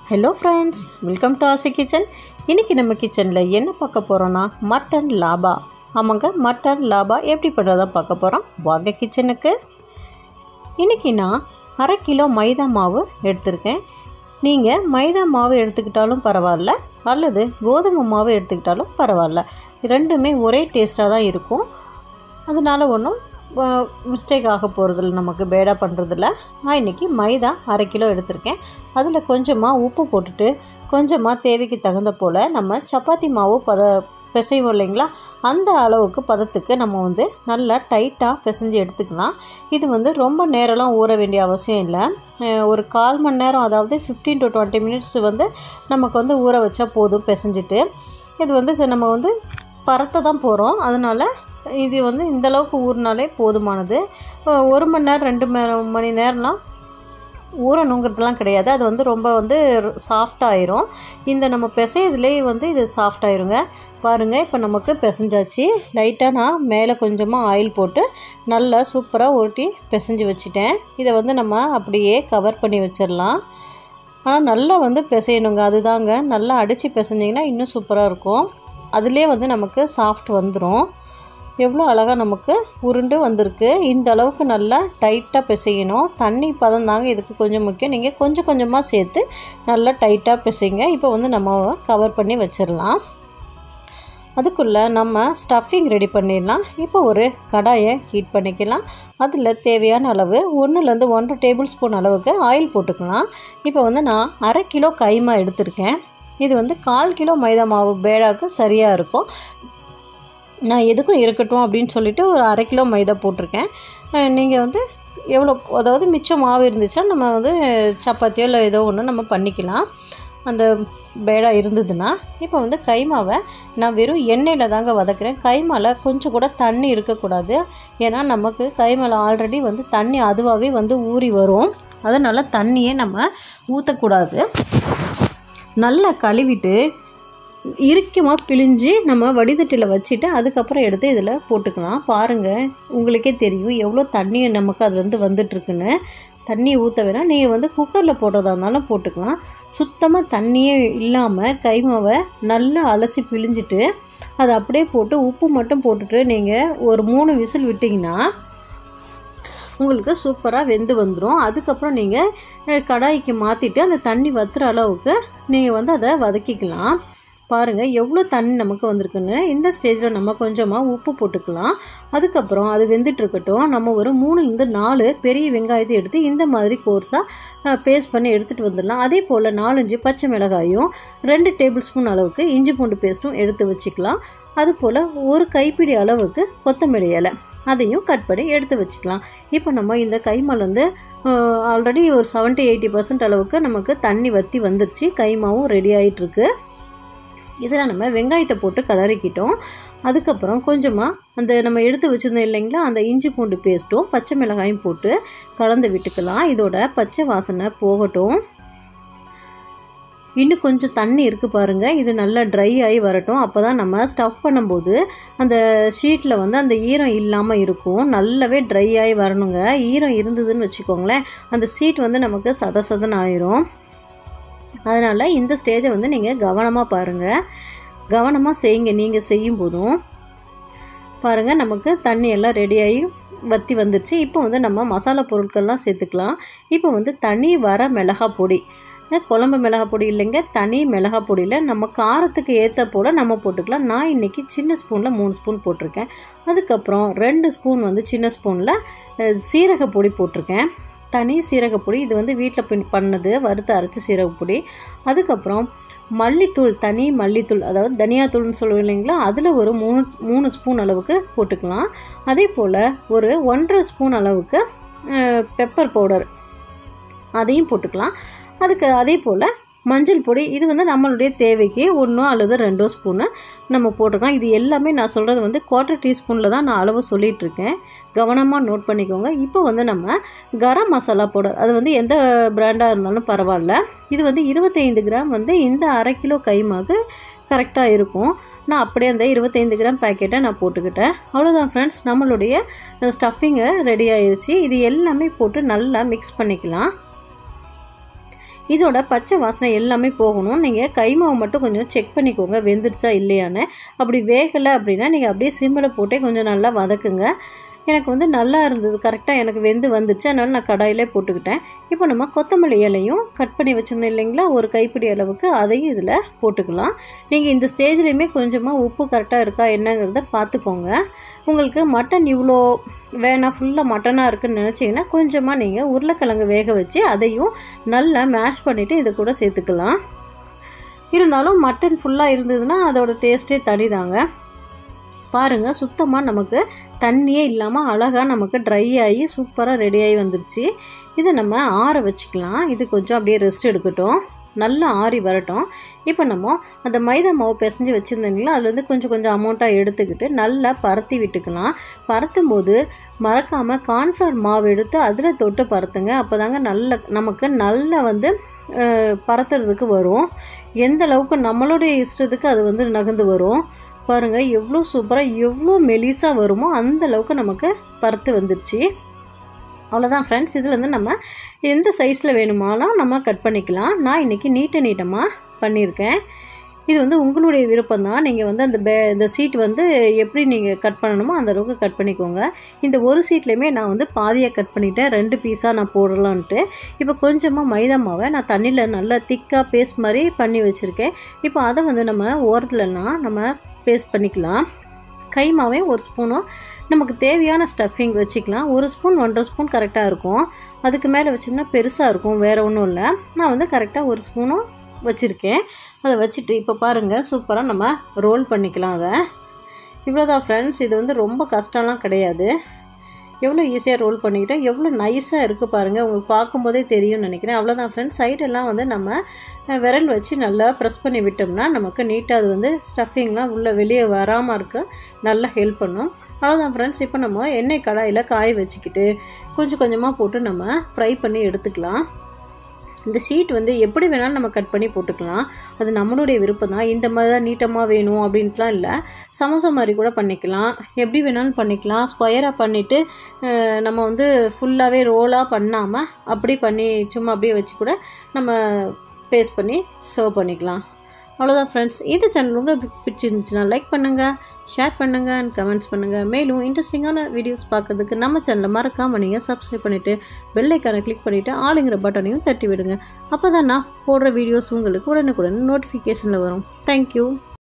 hello friends welcome to Aasi kitchen இன்றைக்கி நம்ம கிச்சனில் என்ன பார்க்க போகிறோன்னா மட்டன் லாபா ஆமாங்க மட்டன் லாபா எப்படி பண்ணுறதா பார்க்க போகிறோம் வாங்க கிச்சனுக்கு இன்றைக்கி நான் அரை கிலோ மைதா மாவு எடுத்திருக்கேன் நீங்கள் மைதா மாவு எடுத்துக்கிட்டாலும் பரவாயில்ல அல்லது கோதுமை மாவு எடுத்துக்கிட்டாலும் பரவாயில்ல ரெண்டுமே ஒரே டேஸ்ட்டாக தான் இருக்கும் அதனால் ஒன்றும் மிஸ்டேக் ஆக போகிறதில்ல நமக்கு பேடா பண்ணுறதில்ல நான் இன்றைக்கி மைதா அரை கிலோ எடுத்திருக்கேன் அதில் கொஞ்சமாக உப்பு போட்டுட்டு கொஞ்சமாக தேவைக்கு தகுந்த போல் நம்ம சப்பாத்தி மாவு பத பிசைவோம் இல்லைங்களா அந்த அளவுக்கு பதத்துக்கு நம்ம வந்து நல்லா டைட்டாக பிசைஞ்சு எடுத்துக்கலாம் இது வந்து ரொம்ப நேரம்லாம் ஊற வேண்டிய அவசியம் இல்லை அஹ் ஒரு கால் மணி நேரம் அதாவது ஃபிஃப்டீன் டு டுவெண்ட்டி மினிட்ஸ் வந்து நமக்கு வந்து ஊற வச்சா போதும் பிசைஞ்சிட்டு இது வந்து சரி நம்ம வந்து பரத்த தான் போகிறோம் அதனால் இது வந்து இந்த அளவுக்கு ஊறினாலே போதுமானது அஹ் ஒரு மணி நேரம் ரெண்டு மணி மணி நேரம்லாம் ஊறணுங்கிறதுலாம் கிடையாது அது வந்து ரொம்ப வந்து சாஃப்ட் ஆயிரும் இந்த நம்ம பிசையதுலேயே வந்து இது சாஃப்ட் ஆயிருங்க பாருங்கள் இப்போ நமக்கு பிசைஞ்சாச்சு லைட்டாக நான் மேலே கொஞ்சமாக ஆயில் போட்டு நல்லா சூப்பராக உருட்டி பிசைஞ்சு வச்சுட்டேன் இதை வந்து நம்ம அப்படியே கவர் பண்ணி வச்சிடலாம் ஆனால் நல்லா வந்து பிசையணுங்க அதுதாங்க நல்லா அடித்து பிசைஞ்சிங்கன்னா இன்னும் சூப்பராக இருக்கும் அதுலேயே வந்து நமக்கு சாஃப்ட் வந்துடும் எவ்வளோ அழகாக நமக்கு உருண்டு வந்திருக்கு இந்த அளவுக்கு நல்லா டைட்டாக பிசையணும் தண்ணி பதம் தாங்க இதுக்கு கொஞ்சம் முக்கியம் நீங்கள் கொஞ்சம் கொஞ்சமாக சேர்த்து நல்லா டைட்டாக பிசைங்க இப்போ வந்து நம்ம கவர் பண்ணி வச்சிடலாம் அதுக்குள்ளே நம்ம ஸ்டஃபிங் ரெடி பண்ணிடலாம் இப்போ ஒரு கடாயை ஹீட் பண்ணிக்கலாம் அதில் தேவையான அளவு ஒன்றுலேருந்து ஒன்றரை டேபிள் ஸ்பூன் அளவுக்கு ஆயில் போட்டுக்கலாம் இப்போ வந்து நான் அரை கிலோ கைமா எடுத்திருக்கேன் இது வந்து கால் கிலோ மைதா மாவு பேடாவுக்கு சரியாக இருக்கும் நான் எதுக்கும் இருக்கட்டும் அப்படின்னு சொல்லிட்டு ஒரு அரை கிலோ மைதா போட்டிருக்கேன் நீங்கள் வந்து எவ்வளோ அதாவது மிச்சம் மாவு இருந்துச்சுன்னா நம்ம வந்து சப்பாத்தியோ இல்லை ஏதோ ஒன்று நம்ம பண்ணிக்கலாம் அந்த பேடா இருந்ததுன்னா இப்போ வந்து கைமாவை நான் வெறும் எண்ணெயில் தாங்க வதக்குறேன் கைமால கொஞ்சம் கூட தண்ணி இருக்கக்கூடாது ஏன்னா நமக்கு கைமால ஆல்ரெடி வந்து தண்ணி அதுவாகவே வந்து ஊறி வரும் அதனால் தண்ணியே நம்ம ஊற்றக்கூடாது நல்லா கழுவிட்டு இறுக்கமாக பிழிஞ்சு நம்ம வடிதட்டில் வச்சுட்டு அதுக்கப்புறம் எடுத்து இதில் போட்டுக்கலாம் பாருங்கள் உங்களுக்கே தெரியும் எவ்வளோ தண்ணி நமக்கு அதுலேருந்து வந்துட்டுருக்குன்னு தண்ணி ஊற்ற வேணாம் நீங்கள் வந்து குக்கரில் போடுறதா இருந்தாலும் போட்டுக்கலாம் சுத்தமாக தண்ணியே இல்லாமல் கைமாவை நல்லா அலசி பிழிஞ்சிட்டு அதை அப்படியே போட்டு உப்பு மட்டும் போட்டுட்டு நீங்கள் ஒரு மூணு விசில் விட்டிங்கன்னா உங்களுக்கு சூப்பராக வெந்து வந்துடும் அதுக்கப்புறம் நீங்கள் கடாய்க்கு மாற்றிட்டு அந்த தண்ணி வத்துற அளவுக்கு நீங்கள் வந்து அதை வதக்கிக்கலாம் பாருங்கள் எவ்வளோ தண்ணி நமக்கு வந்திருக்குன்னு இந்த ஸ்டேஜில் நம்ம கொஞ்சமாக உப்பு போட்டுக்கலாம் அதுக்கப்புறம் அது வெந்துட்டுருக்கட்டும் நம்ம ஒரு மூணுலேருந்து நாலு பெரிய வெங்காயத்தை எடுத்து இந்த மாதிரி கோர்ஸாக பேஸ்ட் பண்ணி எடுத்துகிட்டு வந்துடலாம் அதே போல் நாலஞ்சு பச்சை மிளகாயும் ரெண்டு டேபிள் ஸ்பூன் அளவுக்கு இஞ்சி பூண்டு பேஸ்ட்டும் எடுத்து வச்சுக்கலாம் அதுபோல் ஒரு கைப்பிடி அளவுக்கு கொத்தமல்லி இலை அதையும் கட் பண்ணி எடுத்து வச்சுக்கலாம் இப்போ நம்ம இந்த கைமால் வந்து ஆல்ரெடி ஒரு செவன்ட்டி எயிட்டி பர்சன்ட் அளவுக்கு நமக்கு தண்ணி வற்றி வந்துருச்சு கைமாவும் ரெடி ஆகிட்டுருக்கு இதில் நம்ம வெங்காயத்தை போட்டு கலரிக்கிட்டோம் அதுக்கப்புறம் கொஞ்சமாக அந்த நம்ம எடுத்து வச்சுருந்தோம் இல்லைங்களா அந்த இஞ்சி பூண்டு பேஸ்ட்டும் பச்சை மிளகாயும் போட்டு கலந்து விட்டுக்கலாம் இதோட பச்சை வாசனை போகட்டும் இன்னும் கொஞ்சம் தண்ணி இருக்குது பாருங்கள் இது நல்லா ட்ரை ஆகி வரட்டும் அப்போ தான் நம்ம ஸ்டஃப் பண்ணும்போது அந்த ஷீட்டில் வந்து அந்த ஈரம் இல்லாமல் இருக்கும் நல்லாவே ட்ரை ஆகி வரணுங்க ஈரம் இருந்ததுன்னு வச்சுக்கோங்களேன் அந்த சீட் வந்து நமக்கு சத சதன் ஆயிரும் அதனால் இந்த ஸ்டேஜை வந்து நீங்கள் கவனமாக பாருங்கள் கவனமாக செய்யுங்க நீங்கள் செய்யும் போதும் பாருங்கள் நமக்கு தண்ணி எல்லாம் ரெடியாகி வற்றி வந்துடுச்சு இப்போ வந்து நம்ம மசாலா பொருட்கள்லாம் சேர்த்துக்கலாம் இப்போ வந்து தனி வர மிளகா பொடி குழம்பு மிளகா பொடி இல்லைங்க தனி மிளகா பொடியில் நம்ம காரத்துக்கு ஏற்ற போல் நம்ம போட்டுக்கலாம் நான் இன்றைக்கி சின்ன ஸ்பூனில் மூணு ஸ்பூன் போட்டிருக்கேன் அதுக்கப்புறம் ரெண்டு ஸ்பூன் வந்து சின்ன ஸ்பூனில் சீரக பொடி போட்டிருக்கேன் தனி சீரகப்பொடி இது வந்து வீட்டில் பின் பண்ணது வறுத்து அரைச்ச சீரகப்பொடி அதுக்கப்புறம் மல்லித்தூள் தனி மல்லித்தூள் அதாவது தனியாத்தூள்னு சொல்லுவோம் இல்லைங்களா அதில் ஒரு மூணு மூணு ஸ்பூன் அளவுக்கு போட்டுக்கலாம் அதே போல் ஒரு ஒன்றரை ஸ்பூன் அளவுக்கு பெப்பர் பவுடர் அதையும் போட்டுக்கலாம் அதுக்கு அதே போல் மஞ்சள் பொடி இது வந்து நம்மளுடைய தேவைக்கு ஒன்றோ அல்லது ரெண்டோ ஸ்பூனு நம்ம போட்டுக்கலாம் இது எல்லாமே நான் சொல்கிறது வந்து குவார்ட்டர் டீஸ்பூனில் தான் நான் அளவு சொல்லிகிட்ருக்கேன் கவனமாக நோட் பண்ணிக்கோங்க இப்போ வந்து நம்ம கரம் மசாலா பவுடர் அது வந்து எந்த பிராண்டாக இருந்தாலும் பரவாயில்ல இது வந்து இருபத்தைந்து கிராம் வந்து இந்த அரை கிலோ கைமாக்கு கரெக்டாக இருக்கும் நான் அப்படியே அந்த இருபத்தைந்து கிராம் பேக்கெட்டை நான் போட்டுக்கிட்டேன் அவ்வளோதான் ஃப்ரெண்ட்ஸ் நம்மளுடைய ஸ்டஃபிங்கு ரெடி ஆயிடுச்சு இது எல்லாமே போட்டு நல்லா மிக்ஸ் பண்ணிக்கலாம் இதோட பச்சை வாசனை எல்லாமே போகணும் நீங்கள் கைமாவை மட்டும் கொஞ்சம் செக் பண்ணிக்கோங்க வெந்துருச்சா இல்லையான்னு அப்படி வேகலை அப்படின்னா நீங்கள் அப்படியே சிம்மில் போட்டே கொஞ்சம் நல்லா வதக்குங்க எனக்கு வந்து நல்லா இருந்தது கரெக்டாக எனக்கு வெந்து வந்துச்சு அதனால் நான் கடாயிலே போட்டுக்கிட்டேன் இப்போ நம்ம கொத்தமல்லி இலையும் கட் பண்ணி வச்சுருந்தோம் இல்லைங்களா ஒரு கைப்பிடி அளவுக்கு அதையும் இதில் போட்டுக்கலாம் நீங்கள் இந்த ஸ்டேஜ்லேயுமே கொஞ்சமாக உப்பு கரெக்டாக இருக்கா என்னங்கிறத பார்த்துக்கோங்க உங்களுக்கு மட்டன் இவ்வளோ வேணாம் ஃபுல்லாக மட்டனாக இருக்குன்னு நினச்சிங்கன்னா கொஞ்சமாக நீங்கள் உருளைக்கிழங்கு வேக வச்சு அதையும் நல்லா மேஷ் பண்ணிவிட்டு இதை கூட சேர்த்துக்கலாம் இருந்தாலும் மட்டன் ஃபுல்லாக இருந்ததுன்னா அதோட டேஸ்ட்டே தனிதாங்க பாருங்கள் சுத்தமாக நமக்கு தண்ணியே இல்லாமல் அழகாக நமக்கு ட்ரை ஆகி சூப்பராக ரெடி ஆகி வந்துருச்சு இதை நம்ம ஆற வச்சுக்கலாம் இது கொஞ்சம் அப்படியே ரெஸ்ட் எடுக்கட்டும் நல்லா ஆறி வரட்டும் இப்போ நம்ம அந்த மைதா மாவு பிசைஞ்சு வச்சுருந்தீங்களா அதுலேருந்து கொஞ்சம் கொஞ்சம் அமௌண்ட்டாக எடுத்துக்கிட்டு நல்லா பரத்தி விட்டுக்கலாம் பரத்தும் போது மறக்காமல் கார்ன்ஃப்ளவர் மாவு எடுத்து அதில் தொட்டு பரத்துங்க அப்போ தாங்க நல்ல நமக்கு நல்லா வந்து பரத்துறதுக்கு வரும் எந்த அளவுக்கு நம்மளுடைய இஷ்டத்துக்கு அது வந்து நகர்ந்து வரும் பாருங்கள் எவ்வளோ சூப்பராக எவ்வளோ மெலிசாக வருமோ அந்த அளவுக்கு நமக்கு பருத்து வந்துருச்சு அவ்வளோதான் ஃப்ரெண்ட்ஸ் இதில் வந்து நம்ம எந்த சைஸில் வேணுமாலும் நம்ம கட் பண்ணிக்கலாம் நான் இன்றைக்கி நீட்ட நீட்டமாக பண்ணியிருக்கேன் இது வந்து உங்களுடைய விருப்பம் தான் நீங்கள் வந்து அந்த பே இந்த சீட் வந்து எப்படி நீங்கள் கட் பண்ணணுமோ அந்த அளவுக்கு கட் பண்ணிக்கோங்க இந்த ஒரு சீட்லேயுமே நான் வந்து பாதியாக கட் பண்ணிட்டேன் ரெண்டு பீஸாக நான் போடலான்ட்டு இப்போ கொஞ்சமாக மைதா மாவை நான் தண்ணியில் நல்லா திக்காக பேஸ்ட் மாதிரி பண்ணி வச்சுருக்கேன் இப்போ அதை வந்து நம்ம ஓரத்துலலாம் நம்ம பேஸ்ட் பண்ணிக்கலாம் கை மாவே ஒரு ஸ்பூனும் நமக்கு தேவையான ஸ்டஃபிங் வச்சுக்கலாம் ஒரு ஸ்பூன் ஒன்றரை ஸ்பூன் கரெக்டாக இருக்கும் அதுக்கு மேலே வச்சோம்னா பெருசாக இருக்கும் வேறு ஒன்றும் இல்லை நான் வந்து கரெக்டாக ஒரு ஸ்பூனும் வச்சுருக்கேன் அதை வச்சுட்டு இப்போ பாருங்கள் சூப்பராக நம்ம ரோல் பண்ணிக்கலாம் அதை இவ்வளோதான் ஃப்ரெண்ட்ஸ் இது வந்து ரொம்ப கஷ்டம்லாம் கிடையாது எவ்வளோ ஈஸியாக ரோல் பண்ணிக்கிட்டோம் எவ்வளோ நைஸாக இருக்குது பாருங்கள் உங்களுக்கு பார்க்கும்போதே தெரியும்னு நினைக்கிறேன் அவ்வளோதான் ஃப்ரெண்ட்ஸ் சைடெல்லாம் வந்து நம்ம விரல் வச்சு நல்லா ப்ரெஸ் பண்ணி விட்டோம்னா நமக்கு நீட்டாக அது வந்து ஸ்டஃபிங்லாம் உள்ளே வெளியே வராமல் இருக்க நல்லா ஹெல்ப் பண்ணும் அவ்வளோதான் ஃப்ரெண்ட்ஸ் இப்போ நம்ம எண்ணெய் கடாயில் காய வச்சுக்கிட்டு கொஞ்சம் கொஞ்சமாக போட்டு நம்ம ஃப்ரை பண்ணி எடுத்துக்கலாம் இந்த ஷீட் வந்து எப்படி வேணாலும் நம்ம கட் பண்ணி போட்டுக்கலாம் அது நம்மளுடைய விருப்பம் தான் இந்த மாதிரி தான் நீட்டமாக வேணும் அப்படின்ட்டுலாம் இல்லை சமோசா மாதிரி கூட பண்ணிக்கலாம் எப்படி வேணாலும் பண்ணிக்கலாம் ஸ்கொயராக பண்ணிவிட்டு நம்ம வந்து ஃபுல்லாகவே ரோலாக பண்ணாமல் அப்படி பண்ணி சும்மா அப்படியே வச்சு கூட நம்ம பேஸ்ட் பண்ணி சர்வ் பண்ணிக்கலாம் அவ்வளோதான் ஃப்ரெண்ட்ஸ் இந்த சேனல் உங்களுக்கு பிடிச்சிருந்துச்சுன்னா லைக் பண்ணுங்கள் ஷேர் பண்ணுங்கள் அண்ட் கமெண்ட்ஸ் பண்ணுங்கள் மேலும் இன்ட்ரெஸ்டிங்கான வீடியோஸ் பார்க்குறதுக்கு நம்ம சேனலை மறக்காமல் நீங்கள் சப்ஸ்கிரைப் பண்ணிவிட்டு பெல்லைக்கான கிளிக் பண்ணிவிட்டு ஆளுங்கிற பட்டனையும் தட்டி விடுங்க அப்போ தான் நான் போடுற வீடியோஸ் உங்களுக்கு உடனுக்குடன் நோட்டிஃபிகேஷனில் வரும் தேங்க்யூ